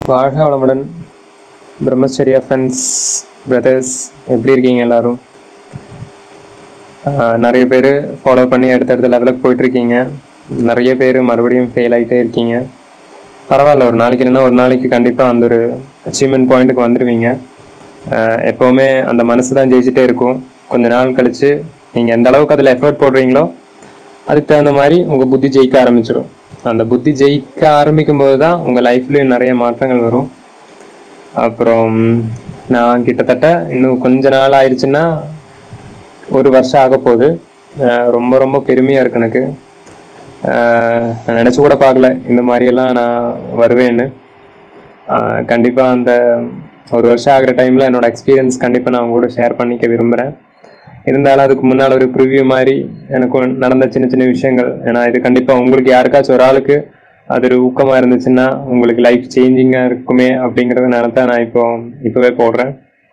வாழ்க வளமுடன் பிரம்மச்சரியா friends brothers எப்படி இருக்கீங்க எல்லாரும் ஆஹ் நிறைய பேர் ஃபாலோ பண்ணி அடுத்தடுத்த லெவலுக்கு போயிட்டு இருக்கீங்க நிறைய பேர் மறுபடியும் ஃபெயில் ஆகிட்டே இருக்கீங்க பரவாயில்ல ஒரு நாளைக்கு இல்லைன்னா ஒரு நாளைக்கு கண்டிப்பாக அந்த ஒரு அச்சீவ்மெண்ட் பாயிண்ட்டுக்கு வந்துடுவீங்க ஆஹ் எப்போவுமே அந்த மனசு தான் ஜெயிச்சுட்டே இருக்கும் கொஞ்ச நாள் கழிச்சு நீங்கள் எந்த அளவுக்கு அதில் எஃபர்ட் போடுறீங்களோ அதுக்கு தகுந்த மாதிரி உங்கள் புத்தி ஜெயிக்க ஆரம்பிச்சிடும் அந்த புத்தி ஜெயிக்க ஆரம்பிக்கும் போது தான் உங்கள் லைஃப்லேயும் நிறைய மாற்றங்கள் வரும் அப்புறம் நான் கிட்டத்தட்ட இன்னும் கொஞ்ச நாள் ஆயிடுச்சுன்னா ஒரு வருஷம் ஆக போகுது அஹ் ரொம்ப ரொம்ப பெருமையாக இருக்கு எனக்கு அஹ் நான் நினச்சி கூட பார்க்கல இந்த மாதிரியெல்லாம் நான் வருவேன்னு அஹ் கண்டிப்பா அந்த ஒரு வருஷம் ஆகிற டைம்ல என்னோட எக்ஸ்பீரியன்ஸ் கண்டிப்பா நான் உங்க கூட ஷேர் பண்ணிக்க விரும்புறேன் இருந்தாலும் அதுக்கு முன்னால் ஒரு ப்ரிவ்யூ மாதிரி எனக்கு நடந்த சின்ன சின்ன விஷயங்கள் ஏன்னா இது கண்டிப்பா உங்களுக்கு யாருக்காச்சும் ஒரு ஆளுக்கு அது ஒரு ஊக்கமா இருந்துச்சுன்னா உங்களுக்கு லைஃப் சேஞ்சிங்கா இருக்குமே அப்படிங்கறதுனால தான் நான் இப்போ இப்பவே போடுறேன்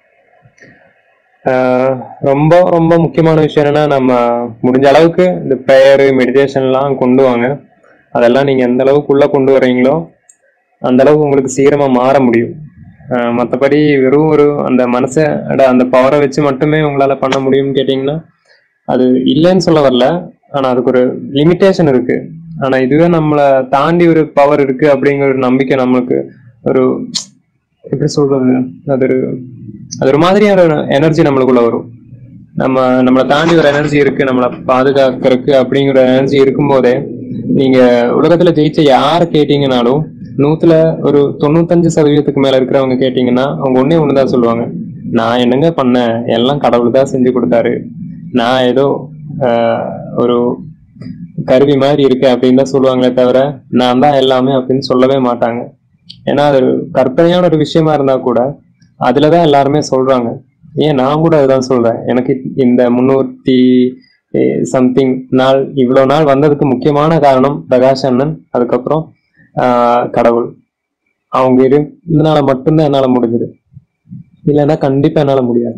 ஆஹ் ரொம்ப ரொம்ப முக்கியமான விஷயம் என்னன்னா நம்ம முடிஞ்ச அளவுக்கு இந்த ப்ரேயரு மெடிடேஷன்லாம் கொண்டு வாங்க அதெல்லாம் நீங்க எந்த அளவுக்கு உள்ள கொண்டு வர்றீங்களோ அந்த அளவுக்கு உங்களுக்கு சீக்கிரமா மாற முடியும் ஆஹ் மத்தபடி வெறும் ஒரு அந்த மனசோட அந்த பவரை வச்சு மட்டுமே உங்களால பண்ண முடியும்னு கேட்டிங்கன்னா அது இல்லைன்னு சொல்ல வரல ஆனா அதுக்கு ஒரு லிமிட்டேஷன் இருக்கு ஆனா இதுவே நம்மளை தாண்டி ஒரு பவர் இருக்கு அப்படிங்கிற ஒரு நம்பிக்கை நம்மளுக்கு ஒரு எப்படி சொல்றது அது ஒரு அது ஒரு மாதிரியான எனர்ஜி நம்மளுக்குள்ள வரும் நம்ம நம்மளை தாண்டி ஒரு எனர்ஜி இருக்கு நம்மளை பாதுகாக்கிறதுக்கு அப்படிங்கிற எனர்ஜி இருக்கும்போதே நீங்க உலகத்துல ஜெயிச்ச யாரை கேட்டீங்கனாலும் நூத்துல ஒரு தொண்ணூத்தஞ்சு சதவீதத்துக்கு மேல இருக்கிறவங்க கேட்டீங்கன்னா அவங்க ஒண்ணே ஒண்ணுதான் சொல்லுவாங்க நான் என்னங்க பண்ணேன் எல்லாம் கடவுள் தான் செஞ்சு கொடுத்தாரு நான் ஏதோ ஆஹ், ஒரு கருவி மாதிரி இருக்கேன் அப்படின்னு தான் சொல்லுவாங்களே தவிர நான் தான் எல்லாமே அப்படின்னு சொல்லவே மாட்டாங்க ஏன்னா அது ஒரு கற்பனையான ஒரு விஷயமா இருந்தா கூட அதுலதான் எல்லாருமே சொல்றாங்க ஏன் நான் கூட அதுதான் சொல்றேன் எனக்கு இந்த முன்னூத்தி சம்திங் நாள் இவ்வளவு நாள் வந்ததுக்கு முக்கியமான காரணம் பிரகாஷ் அண்ணன் அதுக்கப்புறம் ஆஹ், கடவுள் அவங்க இருந்தனால மட்டும்தான் என்னால முடிஞ்சது இல்லைன்னா கண்டிப்பா என்னால முடியாது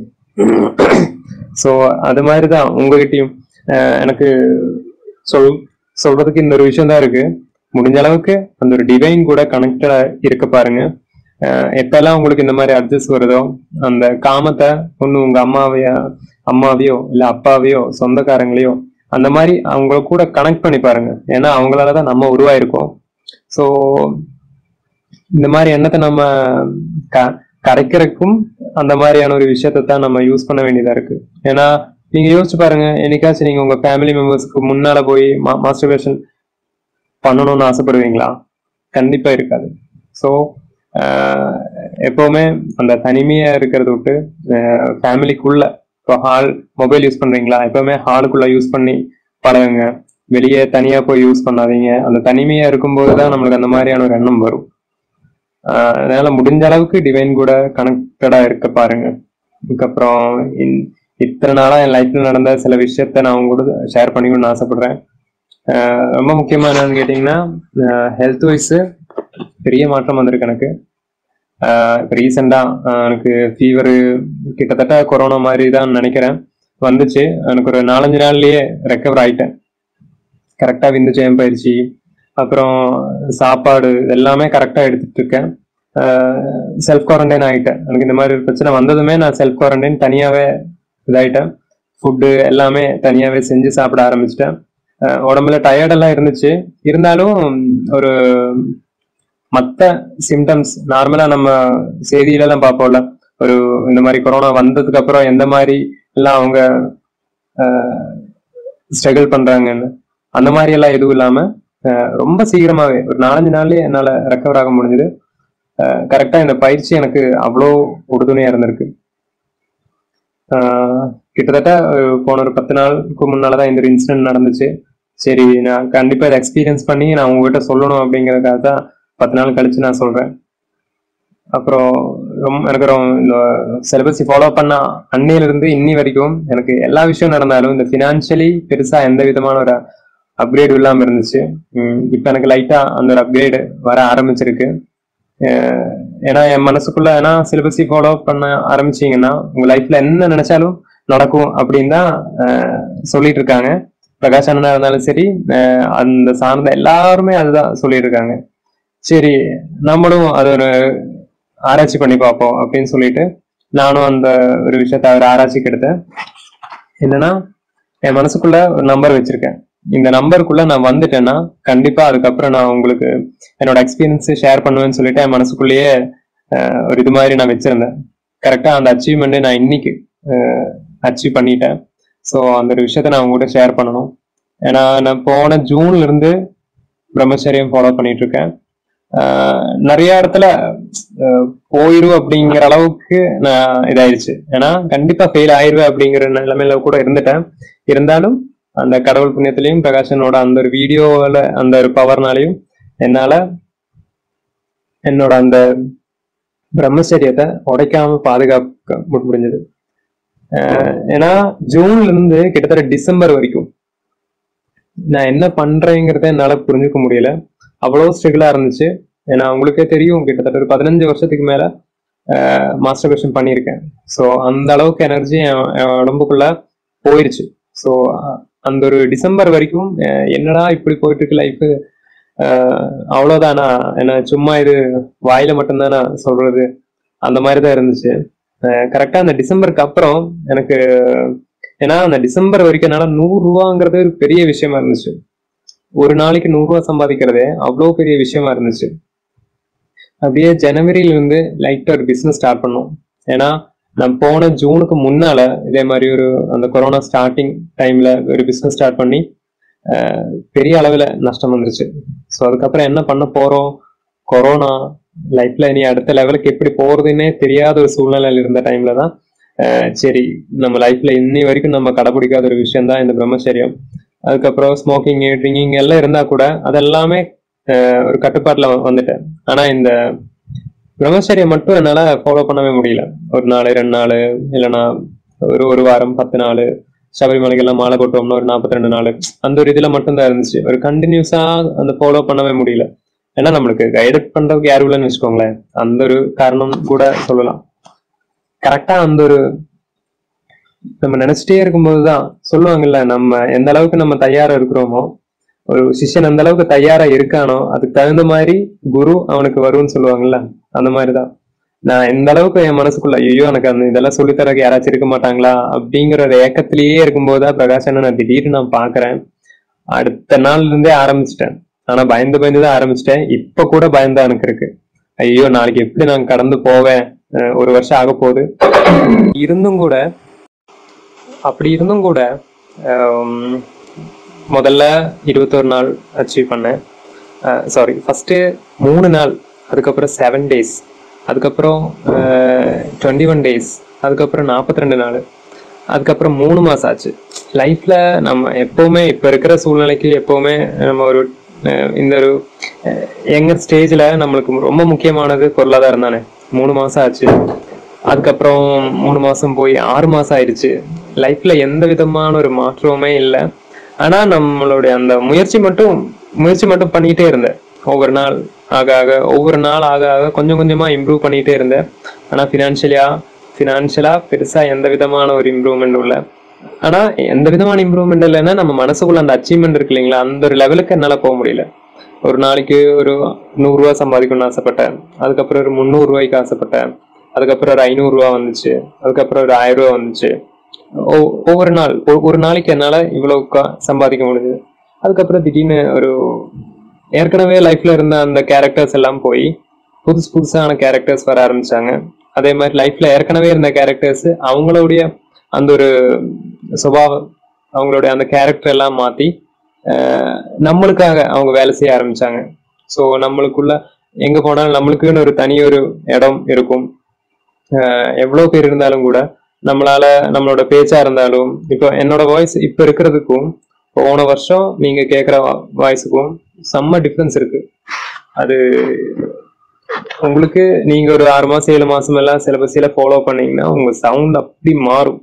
ஸோ அது மாதிரி தான் உங்ககிட்டயும் ஆஹ், எனக்கு சொல் சொல்றதுக்கு இந்த ஒரு விஷயம் தான் இருக்கு முடிஞ்ச அளவுக்கு அந்த ஒரு டிவைன் கூட கனெக்டடா இருக்க பாருங்க ஆஹ் எப்பெல்லாம் உங்களுக்கு இந்த மாதிரி அட்ஜஸ்ட் வருதோ அந்த காமத்தை ஒண்ணு உங்க அம்மாவையா அம்மாவையோ இல்ல அப்பாவையோ சொந்தக்காரங்களையோ அந்த மாதிரி அவங்கள கூட கனெக்ட் பண்ணி பாருங்க ஏன்னா அவங்களாலதான் நம்ம உருவாயிருக்கோம் ஸோ இந்த மாதிரி எண்ணத்தை நம்ம க கரைக்கிறதுக்கும் அந்த மாதிரியான ஒரு விஷயத்தை தான் நம்ம யூஸ் பண்ண வேண்டியதா இருக்கு ஏன்னா நீங்க யோசிச்சு பாருங்க என்னைக்காச்சும் நீங்க உங்க ஃபேமிலி மெம்பர்ஸ்க்கு முன்னால போய் மாஸ்டர்பேஷன் பண்ணணும்னு ஆசைப்படுவீங்களா கண்டிப்பா இருக்காது ஸோ எப்பவுமே அந்த தனிமையா இருக்கிறத விட்டு ஃபேமிலிக்குள்ள இப்போ ஹால் மொபைல் யூஸ் பண்றீங்களா எப்பவுமே ஹாலுக்குள்ள யூஸ் பண்ணி பழகுங்க வெளியே தனியா போய் யூஸ் பண்ணாதீங்க அந்த தனிமையா இருக்கும்போது தான் நம்மளுக்கு அந்த மாதிரியான ஒரு எண்ணம் வரும் ஆஹ் அதனால முடிஞ்ச அளவுக்கு டிவைன் கூட கனெக்டடா இருக்க பாருங்க அதுக்கப்புறம் இன்- இத்தனை நாளா என் லைஃப்ல நடந்த சில விஷயத்த நான் உங்க கூட ஷேர் பண்ணிக்கணும்னு ஆசைப்படுறேன் ஆஹ் ரொம்ப முக்கியமா என்னன்னு கேட்டீங்கன்னா ஹெல்த் வைஸ் பெரிய மாற்றம் வந்திருக்கு எனக்கு இப்போ ரீசெண்டாக எனக்கு ஃபீவரு கிட்டத்தட்ட கொரோனா மாதிரி தான் நினைக்கிறேன் வந்துச்சு எனக்கு ஒரு நாலஞ்சு நாள்லயே ரெக்கவர் ஆயிட்டேன் கரெக்டாக விந்து ஜெயம் பயிற்சி அப்புறம் சாப்பாடு எல்லாமே கரெக்டாக எடுத்துட்டு இருக்கேன் செல்ஃப் குவாரண்டைன் ஆகிட்டேன் எனக்கு இந்த மாதிரி ஒரு பிரச்சனை வந்ததுமே நான் செல்ஃப் குவாரண்டைன் தனியாகவே இதாயிட்டேன் ஃபுட்டு எல்லாமே தனியாகவே செஞ்சு சாப்பிட ஆரம்பிச்சிட்டேன் அஹ் உடம்புல டயர்டெல்லாம் இருந்துச்சு இருந்தாலும் ஒரு மற்ற சிம்டம்ஸ் நார்மலா நம்ம செய்தியில எல்லாம் பார்ப்போம்ல ஒரு இந்த மாதிரி கொரோனா வந்ததுக்கு அப்புறம் எந்த மாதிரி எல்லாம் அவங்க ஸ்ட்ரகிள் பண்றாங்கன்னு அந்த மாதிரி எல்லாம் எதுவும் இல்லாம அஹ், ரொம்ப சீக்கிரமாவே ஒரு நாலஞ்சு நாள்லயே என்னால ரெக்கவர் ஆக முடிஞ்சது கரெக்டா இந்த பயிற்சி எனக்கு அவ்வளோ உறுதுணையா இருந்திருக்கு அஹ், கிட்டத்தட்ட ஒரு போன ஒரு பத்து நாளுக்கு முன்னாலதான் இந்த இன்சிடென்ட் நடந்துச்சு சரி நான் கண்டிப்பா இதை எக்ஸ்பீரியன்ஸ் பண்ணி நான் உங்ககிட்ட சொல்லணும் அப்படிங்கறதுக்காக தான் பத்து நாள் கழிச்சு நான் சொல்றேன் அப்புறம் ரொம்ப எனக்கு ரொம்ப இந்த சிலபஸ் ஃபாலோ பண்ண அன்னையில இருந்து இன்னி வரைக்கும் எனக்கு எல்லா விஷயம் நடந்தாலும் இந்த ஃபினான்ஷியலி பெருசா எந்த விதமான ஒரு அப்கிரேட் இல்லாம இருந்துச்சு உம் இப்ப எனக்கு லைட்டா அந்த ஒரு அப்கிரேடு வர ஆரம்பிச்சிருக்கு அஹ் ஏன்னா என் மனசுக்குள்ள ஏன்னா சிலபஸை ஃபாலோ பண்ண ஆரம்பிச்சீங்கன்னா உங்க லைஃப்ல என்ன நினைச்சாலும் நடக்கும் அப்படின்னு தான் அஹ் சொல்லிட்டு இருக்காங்க பிரகாஷ் அண்ணனா இருந்தாலும் சரி அஹ் அந்த சார்ந்த எல்லாருமே அதுதான் சொல்லிட்டு இருக்காங்க சரி நம்மளும் அது ஒரு ஆராய்ச்சி பண்ணி பார்ப்போம் அப்படின்னு சொல்லிட்டு நானும் அந்த ஒரு விஷயத்த ஒரு ஆராய்ச்சிக்கு எடுத்தேன் என்னன்னா என் மனசுக்குள்ள ஒரு நம்பர் வச்சிருக்கேன் இந்த நம்பருக்குள்ள நான் வந்துட்டேன்னா கண்டிப்பா அதுக்கப்புறம் நான் உங்களுக்கு என்னோட எக்ஸ்பீரியன்ஸ் ஷேர் பண்ணுவேன்னு சொல்லிட்டு என் மனசுக்குள்ளேயே அஹ், ஒரு இது மாதிரி நான் வச்சிருந்தேன் கரெக்டா அந்த அச்சீவ்மெண்ட் நான் இன்னைக்கு அச்சீவ் பண்ணிட்டேன் ஸோ அந்த ஒரு விஷயத்த நான் உங்ககிட்ட ஷேர் பண்ணணும் ஏன்னா நான் போன ஜூன்ல இருந்து பிரம்மச்சரியம் ஃபாலோ பண்ணிட்டு இருக்கேன் ஆஹ் நிறைய இடத்துல ஆஹ் போயிரும் அப்படிங்கிற அளவுக்கு நான் இதாயிருச்சு ஏன்னா கண்டிப்பா ஃபெயில் ஆயிருவேன் அப்படிங்கிற நிலைமையில கூட இருந்துட்டேன் இருந்தாலும் அந்த கடவுள் புண்ணியத்திலையும் பிரகாஷனோட அந்த ஒரு வீடியோல அந்த ஒரு பவர்னாலையும் என்னால என்னோட அந்த பிரம்மச்சரியத்தை உடைக்காம பாதுகாக்க மு- முடிஞ்சது ஆஹ் ஏன்னா ஜூன்ல இருந்து கிட்டத்தட்ட டிசம்பர் வரைக்கும் நான் என்ன பண்றேங்கிறத என்னால புரிஞ்சுக்க முடியல அவ்வளோ ஸ்ட்ரகிளா இருந்துச்சு ஏன்னா உங்களுக்கே தெரியும் கிட்டத்தட்ட ஒரு பதினஞ்சு வருஷத்துக்கு மேல மாஸ்டர் கொஸ்டின் பண்ணியிருக்கேன் ஸோ அந்த அளவுக்கு எனர்ஜி என் என் உடம்புக்குள்ள போயிருச்சு ஸோ அந்த ஒரு டிசம்பர் வரைக்கும் அஹ், என்னடா இப்படி போயிட்டு இருக்கு லைஃப் அவ்வளோதானா ஏன்னா சும்மா இது வாயில மட்டும்தானா சொல்றது அந்த மாதிரி தான் இருந்துச்சு கரெக்டா அந்த டிசம்பருக்கு அப்புறம் எனக்கு ஏன்னா அந்த டிசம்பர் வரைக்கும் என்னால நூறு ரூபாங்கிறது ஒரு பெரிய விஷயமா இருந்துச்சு ஒரு நாளைக்கு நூறு ரூபா சம்பாதிக்கிறதே அவ்வளோ பெரிய விஷயமா இருந்துச்சு அப்படியே ஜனவரியில இருந்து லைட்டா ஒரு பிசினஸ் ஸ்டார்ட் பண்ணோம் ஏன்னா நான் போன ஜூனுக்கு முன்னால இதே மாதிரி ஒரு அந்த கொரோனா ஸ்டார்டிங் டைம்ல ஒரு பிசினஸ் ஸ்டார்ட் பண்ணி அஹ், பெரிய அளவுல நஷ்டம் வந்துருச்சு ஸோ அதுக்கப்புறம் என்ன பண்ண போறோம் கொரோனா லைஃப்ல இனி அடுத்த லெவலுக்கு எப்படி போறதுன்னே தெரியாத ஒரு சூழ்நிலையில இருந்த டைம்ல தான் அஹ், சரி நம்ம லைஃப்ல இன்னி வரைக்கும் நம்ம கடைபிடிக்காத ஒரு விஷயம் தான் இந்த பிரம்மச்சரியம் அதுக்கப்புறம் ஸ்மோக்கிங் ட்ரிங்கிங் எல்லாம் இருந்தா கூட அதெல்லாமே அஹ், ஒரு கட்டுப்பாட்டுல வ- வந்துட்டேன் ஆனா இந்த பிரம்மச்சரியம் மட்டும் என்னால ஃபாலோ பண்ணவே முடியல ஒரு நாள் ரெண்டு நாள் இல்லைன்னா ஒரு ஒரு வாரம் பத்து நாள் சபரிமலைக்கெல்லாம் மாலை போட்டோம்னா ஒரு நாற்பத்தி ரெண்டு நாள் அந்த ஒரு இதுல மட்டும்தான் இருந்துச்சு ஒரு கண்டினியூஸா அந்த ஃபாலோ பண்ணவே முடியல ஏன்னா நம்மளுக்கு கைடு பண்றதுக்கு யாரும் இல்லைன்னு வச்சுக்கோங்களேன் அந்த ஒரு காரணம் கூட சொல்லலாம் கரெக்டா அந்த ஒரு நம்ம நினைச்சிட்டே இருக்கும்போதுதான் சொல்லுவாங்கல்ல நம்ம எந்த அளவுக்கு நம்ம தயாரா இருக்கிறோமோ ஒரு சிஷ்யன் எந்த அளவுக்கு தயாரா இருக்கானோ அதுக்கு தகுந்த மாதிரி குரு அவனுக்கு வரும்னு சொல்லுவாங்கல்ல அந்த மாதிரிதான் நான் எந்த அளவுக்கு என் மனசுக்குள்ள ஐயோ எனக்கு அந்த இதெல்லாம் சொல்லித்தரக்கு யாராச்சும் இருக்க மாட்டாங்களா அப்படிங்கிற ஒரு ஏக்கத்திலேயே இருக்கும்போதுதான் பிரகாஷ் நான் திடீர்னு நான் பாக்குறேன் அடுத்த நாள்ல இருந்தே ஆரம்பிச்சிட்டேன் ஆனா பயந்து பயந்து தான் ஆரம்பிச்சிட்டேன் இப்ப கூட பயந்தா எனக்கு இருக்கு ஐயோ நாளைக்கு எப்படி நான் கடந்து போவேன் அஹ் ஒரு வருஷம் ஆக போகுது இருந்தும் கூட அப்படி இருந்தும் கூட ஆம், முதல்ல இருபத்தொரு நாள் அச்சீவ் பண்ணேன் சாரி ஃபர்ஸ்ட் மூணு நாள் அதுக்கப்புறம் செவன் டேஸ் அதுக்கப்புறம் டுவெண்ட்டி ஒன் டேஸ் அதுக்கப்புறம் நாற்பத்தி ரெண்டு நாள் அதுக்கப்புறம் மூணு மாசம் ஆச்சு லைஃப்ல நம்ம எப்பவுமே இப்ப இருக்கிற சூழ்நிலைக்கு எப்பவுமே நம்ம ஒரு அஹ், இந்த ஒரு எங்கர் ஸ்டேஜ்ல நம்மளுக்கு ரொம்ப முக்கியமானது பொருளாதாரம் தானே மூணு மாசம் ஆச்சு அதுக்கப்புறம் மூணு மாசம் போய் ஆறு மாசம் ஆயிடுச்சு லைஃப்ல எந்த விதமான ஒரு மாற்றமுமே இல்லை ஆனா நம்மளுடைய அந்த முயற்சி மட்டும் முயற்சி மட்டும் பண்ணிக்கிட்டே இருந்தேன் ஒவ்வொரு நாள் ஆக ஆக ஒவ்வொரு நாள் ஆக ஆக கொஞ்சம் கொஞ்சமா இம்ப்ரூவ் பண்ணிக்கிட்டே இருந்தேன் ஆனா ஃபினான்ஷியலியா ஃபினான்ஷியலா பெருசா எந்த விதமான ஒரு இம்ப்ரூவ்மெண்ட் இல்லை ஆனா எந்த விதமான இம்ப்ரூவ்மெண்ட் இல்லைன்னா நம்ம மனசுக்குள்ள அந்த அச்சீவ்மெண்ட் இருக்கு இல்லைங்களா அந்த ஒரு லெவலுக்கு என்னால போக முடியல ஒரு நாளைக்கு ஒரு நூறு ரூபா சம்பாதிக்கணும்னு ஆசைப்பட்டேன் அதுக்கப்புறம் ஒரு முந்நூறு ரூபாய்க்கு ஆசைப்பட்டேன் அதுக்கப்புறம் ஒரு ஐநூறு ரூபா வந்துச்சு அதுக்கப்புறம் ஒரு ஆயிரம் ரூபா வந்துச்சு ஒ- ஒவ்வொரு நாள் ஒ- ஒரு நாளைக்கு என்னால இவ்வளவு கா- சம்பாதிக்க முடியுது அதுக்கப்புறம் திடீர்னு ஒரு ஏற்கனவே லைஃப்ல இருந்த அந்த கேரக்டர்ஸ் எல்லாம் போய் புதுசு புதுசான கேரக்டர்ஸ் வர ஆரம்பிச்சாங்க அதே மாதிரி லைஃப்ல ஏற்கனவே இருந்த கேரக்டர்ஸ் அவங்களுடைய அந்த ஒரு சுபாவம் அவங்களுடைய அந்த கேரக்டர் எல்லாம் மாத்தி அஹ், நம்மளுக்காக அவங்க வேலை செய்ய ஆரம்பிச்சாங்க ஸோ நம்மளுக்குள்ள எங்க போனாலும் நம்மளுக்குன்னு ஒரு தனி ஒரு இடம் இருக்கும் அஹ், எவ்வளவு பேர் இருந்தாலும் கூட நம்மளால நம்மளோட பேச்சா இருந்தாலும் இப்போ என்னோட வாய்ஸ் இப்ப இருக்கிறதுக்கும் போன வருஷம் நீங்க கேட்குற வாய்ஸுக்கும் செம்ம டிஃப்ரென்ஸ் இருக்கு அது உங்களுக்கு நீங்க ஒரு ஆறு மாசம் ஏழு மாசம் எல்லாம் சிலபஸில ஃபாலோ பண்ணீங்கன்னா உங்க சவுண்ட் அப்படி மாறும்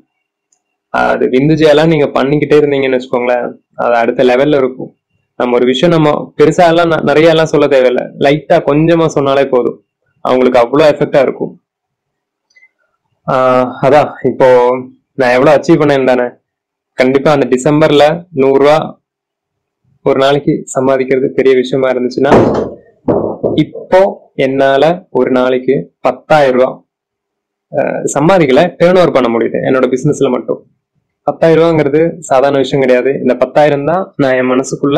அது விந்துஜையெல்லாம் நீங்க பண்ணிக்கிட்டே இருந்தீங்கன்னு வச்சுக்கோங்களேன் அது அடுத்த லெவல்ல இருக்கும் நம்ம ஒரு விஷயம் நம்ம பெருசா எல்லாம் ந- நிறைய எல்லாம் சொல்ல தேவையில்லை லைட்டா கொஞ்சமா சொன்னாலே போதும் அவங்களுக்கு அவ்வளோ எஃபெக்டா இருக்கும் ஆஹ் அதான் இப்போ நான் எவ்வளவு அச்சீவ் பண்ணேன் தானே கண்டிப்பா அந்த டிசம்பர்ல நூறு ரூபா ஒரு நாளைக்கு சம்பாதிக்கிறது பெரிய விஷயமா இருந்துச்சுன்னா இப்போ என்னால ஒரு நாளைக்கு பத்தாயிரம் ரூபாய் அஹ், சம்பாதிக்கல டேர்ன் ஓவர் பண்ண முடியுது என்னோட பிசினஸ்ல மட்டும் பத்தாயிரம் ரூபாங்கிறது சாதாரண விஷயம் கிடையாது இந்த பத்தாயிரம் தான் நான் என் மனசுக்குள்ள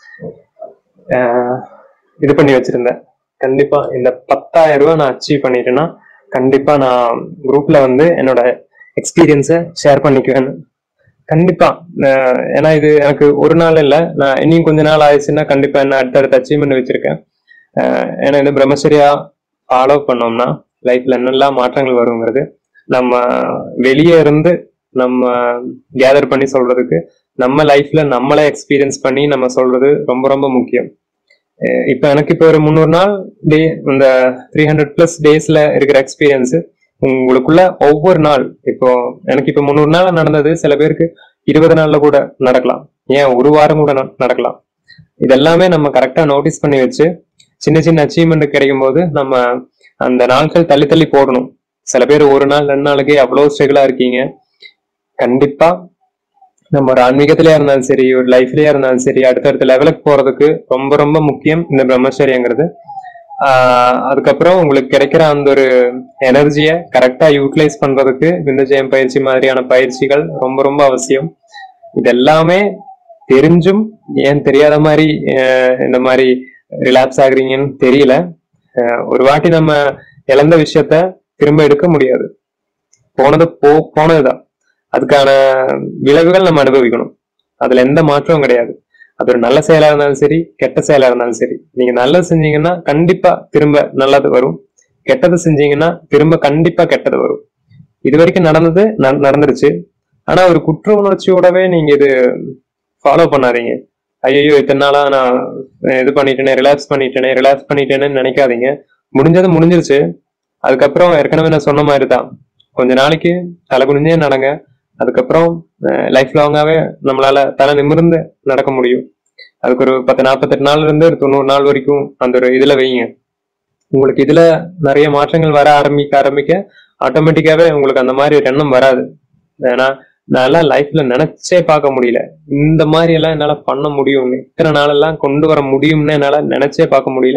அஹ், இது பண்ணி வச்சிருந்தேன் கண்டிப்பா இந்த பத்தாயிரம் ரூபாய் நான் அச்சீவ் பண்ணிட்டேன்னா கண்டிப்பா நான் குரூப்ல வந்து என்னோட எக்ஸ்பீரியன்ஸை ஷேர் பண்ணிக்குவேன் கண்டிப்பா அஹ், ஏன்னா இது எனக்கு ஒரு நாள் இல்ல நான் இன்னும் கொஞ்ச நாள் ஆயிடுச்சுன்னா கண்டிப்பா என்ன அடுத்தடுத்த அச்சீவ்மெண்ட் வச்சிருக்கேன் அஹ், ஏன்னா இந்த பிரம்மச்சரியா ஃபாலோ பண்ணோம்னா லைஃப்ல என்னெல்லாம் மாற்றங்கள் வருங்கிறது நம்ம வெளியே இருந்து நம்ம கேதர் பண்ணி சொல்றதுக்கு நம்ம லைஃப்ல நம்மளே எக்ஸ்பீரியன்ஸ் பண்ணி நம்ம சொல்றது ரொம்ப ரொம்ப முக்கியம் அஹ் இப்ப எனக்கு இப்போ ஒரு முந்நூறு நாள் டே இந்த த்ரீ ஹண்ட்ரட் பிளஸ் டேஸ்ல இருக்கிற எக்ஸ்பீரியன்ஸ் உங்களுக்குள்ள ஒவ்வொரு நாள் இப்போ எனக்கு இப்போ முந்நூறு நாள் நடந்தது சில பேருக்கு இருபது நாள்ல கூட நடக்கலாம் ஏன் ஒரு வாரம் கூட நட- நடக்கலாம் இதெல்லாமே நம்ம கரெக்டா நோட்டீஸ் பண்ணி வச்சு சின்ன சின்ன அச்சீவ்மெண்ட் கிடைக்கும் போது நம்ம அந்த நாட்கள் தள்ளி தள்ளி போடணும் சில பேர் ஒரு நாள் ரெண்டு நாளுக்கே அவ்வளோ ஸ்ட்ரகிளா இருக்கீங்க கண்டிப்பா நம்ம ஒரு ஆன்மீகத்திலயா இருந்தாலும் சரி ஒரு லைஃப்லயா இருந்தாலும் சரி அடுத்தடுத்த லெவலுக்கு போறதுக்கு ரொம்ப ரொம்ப முக்கியம் இந்த பிரம்மச்சரியங்கிறது ஆஹ் அதுக்கப்புறம் உங்களுக்கு கிடைக்கிற அந்த ஒரு எனர்ஜியை கரெக்டா யூட்டிலைஸ் பண்றதுக்கு விந்தஜயம் பயிற்சி மாதிரியான பயிற்சிகள் ரொம்ப ரொம்ப அவசியம் இது எல்லாமே தெரிஞ்சும் ஏன் தெரியாத மாதிரி ஆஹ் இந்த மாதிரி ரிலாக்ஸ் ஆகுறீங்கன்னு தெரியல ஆஹ் ஒரு வாட்டி நம்ம இழந்த விஷயத்த திரும்ப எடுக்க முடியாது போனது போ போனதுதான் அதுக்கான விளைவுகள் நம்ம அனுபவிக்கணும் அதுல எந்த மாற்றமும் கிடையாது அது ஒரு நல்ல செயலா இருந்தாலும் சரி கெட்ட செயலா இருந்தாலும் சரி நீங்க நல்லது செஞ்சீங்கன்னா கண்டிப்பா திரும்ப நல்லது வரும் கெட்டது செஞ்சீங்கன்னா திரும்ப கண்டிப்பா கெட்டது வரும் இது வரைக்கும் நடந்தது ந- நடந்துருச்சு ஆனா ஒரு குற்ற உணர்ச்சியோடவே நீங்க இது ஃபாலோ பண்ணாதீங்க ஐயோ இத்தனை நாளா நான் இது பண்ணிட்டேனே ரிலாக்ஸ் பண்ணிட்டேனே ரிலாக்ஸ் பண்ணிட்டேன்னு நினைக்காதீங்க முடிஞ்சது முடிஞ்சிருச்சு அதுக்கப்புறம் ஏற்கனவே நான் சொன்ன மாதிரி தான் கொஞ்ச நாளைக்கு தலை குனிஞ்சே நடங்க அதுக்கப்புறம் லைஃப் லாங்காவே நம்மளால தலை நிமிர்ந்து நடக்க முடியும் அதுக்கு ஒரு பத்து நாற்பத்தெட்டு நாள்ல இருந்து ஒரு தொண்ணூறு நாள் வரைக்கும் அந்த ஒரு இதுல வைங்க உங்களுக்கு இதுல நிறைய மாற்றங்கள் வர ஆரம்பிக்க ஆரம்பிக்க ஆட்டோமேட்டிக்காவே உங்களுக்கு அந்த மாதிரி ஒரு எண்ணம் வராது ஏன்னா நல்லா லைஃப்ல நினைச்சே பார்க்க முடியல இந்த மாதிரி எல்லாம் என்னால பண்ண முடியும் இத்தனை நாளெல்லாம் கொண்டு வர முடியும்னு என்னால நினைச்சே பார்க்க முடியல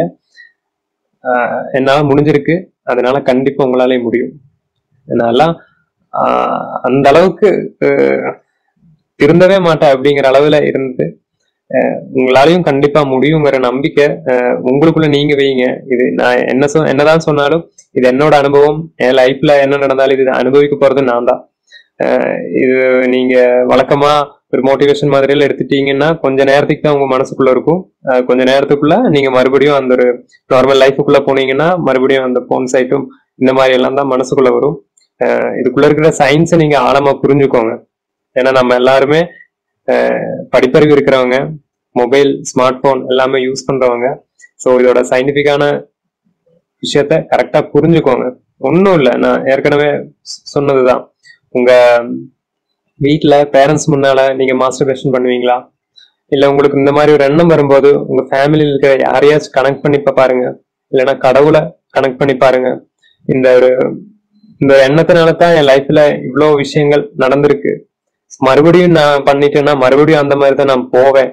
ஆஹ் என்னால முடிஞ்சிருக்கு அதனால கண்டிப்பா உங்களாலே முடியும் என்னாலாம் ஆஹ் அந்த அளவுக்கு ஆஹ் திருந்தவே மாட்டேன் அப்படிங்கிற அளவுல இருந்து ஆஹ் உங்களாலையும் கண்டிப்பா முடியுங்கிற நம்பிக்கை ஆஹ் உங்களுக்குள்ள நீங்க வைங்க இது நான் என்ன சொ என்னதான் சொன்னாலும் இது என்னோட அனுபவம் என் லைஃப்ல என்ன நடந்தாலும் இது அனுபவிக்க போறது நான் தான் ஆஹ் இது நீங்க வழக்கமா ஒரு மோட்டிவேஷன் மாதிரில எடுத்துட்டீங்கன்னா கொஞ்ச நேரத்துக்கு தான் உங்க மனசுக்குள்ள இருக்கும் ஆஹ் கொஞ்ச நேரத்துக்குள்ள நீங்க மறுபடியும் அந்த ஒரு நார்மல் லைஃபுக்குள்ள போனீங்கன்னா மறுபடியும் அந்த போன் சைட்டும் இந்த மாதிரி எல்லாம் தான் மனசுக்குள்ள வரும் ஆஹ் இதுக்குள்ள இருக்கிற சயின்ஸை நீங்க ஆழமா புரிஞ்சுக்கோங்க ஏன்னா நம்ம எல்லாருமே ஆஹ் படிப்பறிவு இருக்கிறவங்க மொபைல் ஸ்மார்ட் போன் எல்லாமே யூஸ் பண்றவங்க ஸோ இதோட சயின்டிபிக்கான விஷயத்த கரெக்டா புரிஞ்சுக்கோங்க ஒன்றும் இல்லை நான் ஏற்கனவே சொ- சொன்னதுதான் உங்க வீட்ல பேரண்ட்ஸ் முன்னால நீங்க மாஸ்டர்பேஷன் பண்ணுவீங்களா இல்ல உங்களுக்கு இந்த மாதிரி ஒரு எண்ணம் வரும்போது உங்க ஃபேமிலியில் இருக்கிற யாரையாச்சும் கனெக்ட் பண்ணி பா- பாருங்க இல்லைன்னா கடவுளை கனெக்ட் பண்ணி பாருங்க இந்த ஒரு இந்த எண்ணத்தினால தான் என் லைஃப்ல இவ்வளோ விஷயங்கள் நடந்திருக்கு மறுபடியும் நான் பண்ணிட்டேன்னா மறுபடியும் அந்த மாதிரி தான் நான் போவேன்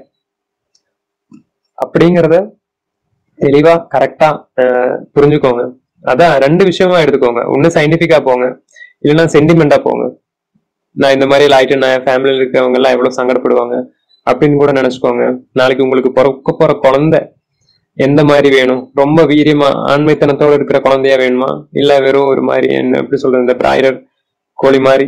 அப்படிங்கறத தெளிவா கரெக்டா புரிஞ்சுக்கோங்க அதான் ரெண்டு விஷயமா எடுத்துக்கோங்க ஒண்ணு சயின்டிபிக்கா போங்க இல்லைன்னா சென்டிமெண்டா போங்க நான் இந்த மாதிரி ஆயிட்டு நான் ஃபேமிலியில் இருக்கிறவங்க எல்லாம் எவ்வளவு சங்கடப்படுவாங்க அப்படின்னு கூட நினைச்சுக்கோங்க நாளைக்கு உங்களுக்கு பிறக்க போற குழந்தை எந்த மாதிரி வேணும் ரொம்ப வீரியமா ஆண்மைத்தனத்தோட இருக்கிற குழந்தையா வேணுமா இல்ல வெறும் ஒரு மாதிரி என்ன எப்படி சொல்றது இந்த பிராய்லர் கோழி மாதிரி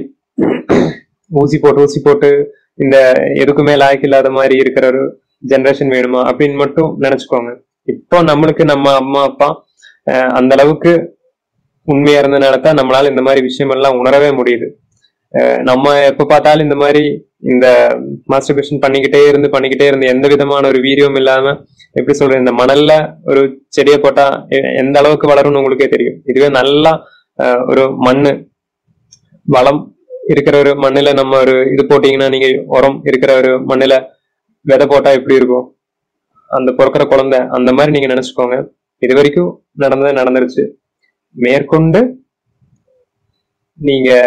ஊசி போட்டு ஊசி போட்டு இந்த எதுக்குமே லாய்க்கு இல்லாத மாதிரி இருக்கிற ஒரு ஜெனரேஷன் வேணுமா அப்படின்னு மட்டும் நினைச்சுக்கோங்க இப்போ நம்மளுக்கு நம்ம அம்மா அப்பா அஹ், அந்த அளவுக்கு உண்மையா இருந்தனால தான் நம்மளால இந்த மாதிரி விஷயம் எல்லாம் உணரவே முடியுது அஹ், நம்ம எப்ப பார்த்தாலும் இந்த மாதிரி இந்த மாஸ்டர்பேஷன் பண்ணிக்கிட்டே இருந்து பண்ணிக்கிட்டே இருந்து எந்த விதமான ஒரு வீரியம் இல்லாம எப்படி சொல்றது இந்த மணல்ல ஒரு செடியை போட்டா எ- எந்த அளவுக்கு வளரும்னு உங்களுக்கே தெரியும் இதுவே நல்லா அஹ், ஒரு மண்ணு வளம் இருக்கிற ஒரு மண்ணுல நம்ம ஒரு இது போட்டீங்கன்னா நீங்க உரம் இருக்கிற ஒரு மண்ணுல விதை போட்டா எப்படி இருக்கும் அந்த பிறக்கிற குழந்தை அந்த மாதிரி நீங்க நினைச்சுக்கோங்க இது வரைக்கும் நடந்தது நடந்துருச்சு மேற்கொண்டு நீங்க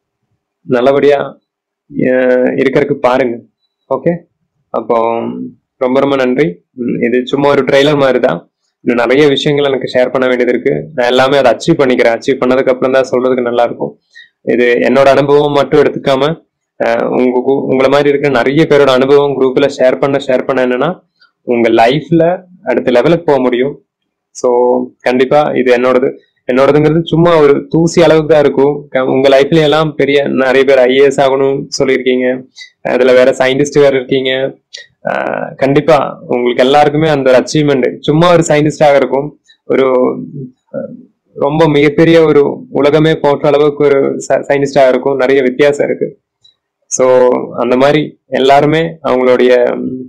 நல்லபடியா அஹ், இருக்கறதுக்கு பாருங்க ஓகே அப்போ ரொம்ப ரொம்ப நன்றி ம், இது சும்மா ஒரு ட்ரெய்லர் மாதிரி தான் இன்னும் நிறைய விஷயங்கள் எனக்கு ஷேர் பண்ண வேண்டியது இருக்கு நான் எல்லாமே அதை அச்சீவ் பண்ணிக்கிறேன் அச்சீவ் பண்ணதுக்கு அப்புறம் தான் சொல்றதுக்கு நல்லா இருக்கும் இது என்னோட அனுபவம் மட்டும் எடுத்துக்காம அஹ், உங்க கு- உங்களை மாதிரி இருக்கிற நிறைய பேரோட அனுபவம் குரூப்ல ஷேர் பண்ண ஷேர் பண்ண என்னன்னா உங்க லைஃப்ல அடுத்த லெவலுக்கு போக முடியும் ஸோ கண்டிப்பா இது என்னோடது என்னோடதுங்கிறது சும்மா ஒரு தூசி அளவுக்கு தான் இருக்கும் க- உங்க லைஃப்ல எல்லாம் பெரிய நிறைய பேர் ஐஏஎஸ் ஆகணும்னு சொல்லியிருக்கீங்க அதுல வேற சயின்டிஸ்ட் வேற இருக்கீங்க ஆஹ் கண்டிப்பா உங்களுக்கு எல்லாருக்குமே அந்த ஒரு அச்சீவ்மெண்ட் சும்மா ஒரு சயின்டிஸ்டாக இருக்கும் ஒரு அஹ், ரொம்ப மிகப்பெரிய ஒரு உலகமே போற்ற அளவுக்கு ஒரு சயின்டிஸ்டாக இருக்கும் நிறைய வித்தியாசம் இருக்கு ஸோ அந்த மாதிரி எல்லாருமே அவங்களுடைய ம்,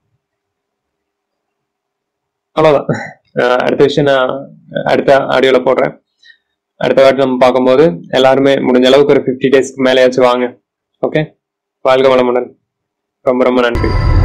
அவ்வளவுதான் அஹ் அடுத்த விஷயம் நான் அடுத்த ஆடியோல போடுறேன் அடுத்த வாட்டி நம்ம பார்க்கும்போது எல்லாருமே முடிஞ்ச அளவுக்கு ஒரு ஃபிஃப்டி டேஸ்க்கு மேலேயாச்சும் வாங்க ஓகே வாழ்க வளமுடன் ரொம்ப ரொம்ப நன்றி